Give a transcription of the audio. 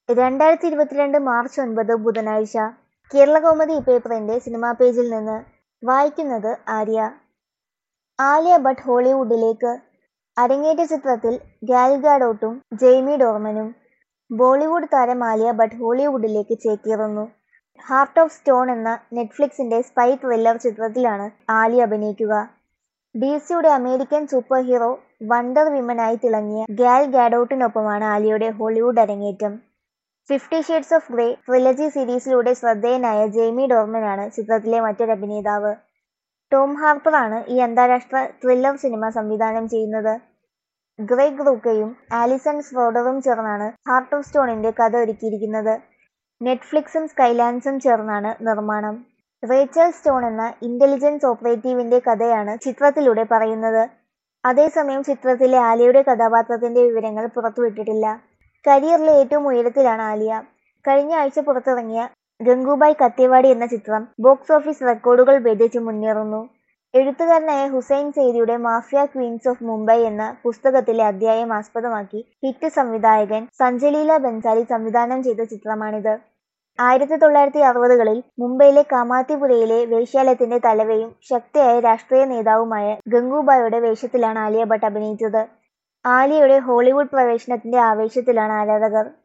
രണ്ടായിരത്തി ഇരുപത്തിരണ്ട് മാർച്ച് ഒൻപത് ബുധനാഴ്ച കേരളകൗമുദി പേപ്പറിന്റെ സിനിമാ പേജിൽ നിന്ന് വായിക്കുന്നത് ആര്യ ആലിയ ഭട്ട് ഹോളിവുഡിലേക്ക് അരങ്ങേറ്റ ചിത്രത്തിൽ ഗാൽ ഗാഡോട്ടും ജെയ്മി ഡോർമനും ബോളിവുഡ് താരം ആലിയ ഭട്ട് ഹോളിവുഡിലേക്ക് ചേക്കേറുന്നു ഹാർട്ട് ഓഫ് സ്റ്റോൺ എന്ന നെറ്റ്ഫ്ലിക്സിന്റെ സ്പൈ ത്രില്ലർ ചിത്രത്തിലാണ് ആലിയ അഭിനയിക്കുക ഡി സിയുടെ അമേരിക്കൻ സൂപ്പർ ഹീറോ വണ്ടർ വിമനായി തിളങ്ങിയ ഗാൽ ഗാഡോട്ടിനൊപ്പമാണ് ആലിയയുടെ ഹോളിവുഡ് അരങ്ങേറ്റം Fifty Shades of Grey trilogy സീരീസിലൂടെ ശ്രദ്ധേയനായ ജെയ്മി ഡോർമനാണ് ചിത്രത്തിലെ മറ്റൊരു അഭിനേതാവ് ടോം ഹാർപ്പറാണ് ഈ അന്താരാഷ്ട്ര ത്രില്ലർ സിനിമ സംവിധാനം ചെയ്യുന്നത് ഗ്രേഗ് റൂക്കയും ആലിസൺ സ്ഫോഡറും ചേർന്നാണ് ഹാർട്ട് ഓഫ് സ്റ്റോണിന്റെ കഥ ഒരുക്കിയിരിക്കുന്നത് നെറ്റ്ഫ്ലിക്സും സ്കൈലാൻസും ചേർന്നാണ് നിർമ്മാണം റേച്ചൽ സ്റ്റോൺ എന്ന ഇന്റലിജൻസ് ഓപ്പറേറ്റീവിന്റെ കഥയാണ് ചിത്രത്തിലൂടെ പറയുന്നത് അതേസമയം ചിത്രത്തിലെ ആലിയയുടെ കഥാപാത്രത്തിന്റെ വിവരങ്ങൾ പുറത്തുവിട്ടിട്ടില്ല കരിയറിലെ ഏറ്റവും ഉയരത്തിലാണ് ആലിയ കഴിഞ്ഞ ആഴ്ച പുറത്തിറങ്ങിയ ഗംഗൂബായ് കത്തേവാടി എന്ന ചിത്രം ബോക്സ് ഓഫീസ് റെക്കോർഡുകൾ ഭേദിച്ച് മുന്നേറുന്നു എഴുത്തുകാരനായ ഹുസൈൻ സെയ്ദിയുടെ മാഫിയ ക്വീൻസ് ഓഫ് മുംബൈ എന്ന പുസ്തകത്തിലെ അധ്യായം ആസ്പദമാക്കി ഹിറ്റ് സംവിധായകൻ സഞ്ജലീല ബൻസാലി സംവിധാനം ചെയ്ത ചിത്രമാണിത് ആയിരത്തി തൊള്ളായിരത്തി അറുപതുകളിൽ മുംബൈയിലെ കാമാത്തിപുരയിലെ വേശ്യാലയത്തിന്റെ തലവയും ശക്തിയായ രാഷ്ട്രീയ നേതാവുമായ ഗംഗൂബായുടെ വേഷത്തിലാണ് ആലിയ ഭട്ട് അഭിനയിച്ചത് ആലിയയുടെ ഹോളിവുഡ് പ്രവേശനത്തിന്റെ ആവേശത്തിലാണ് ആരാധകർ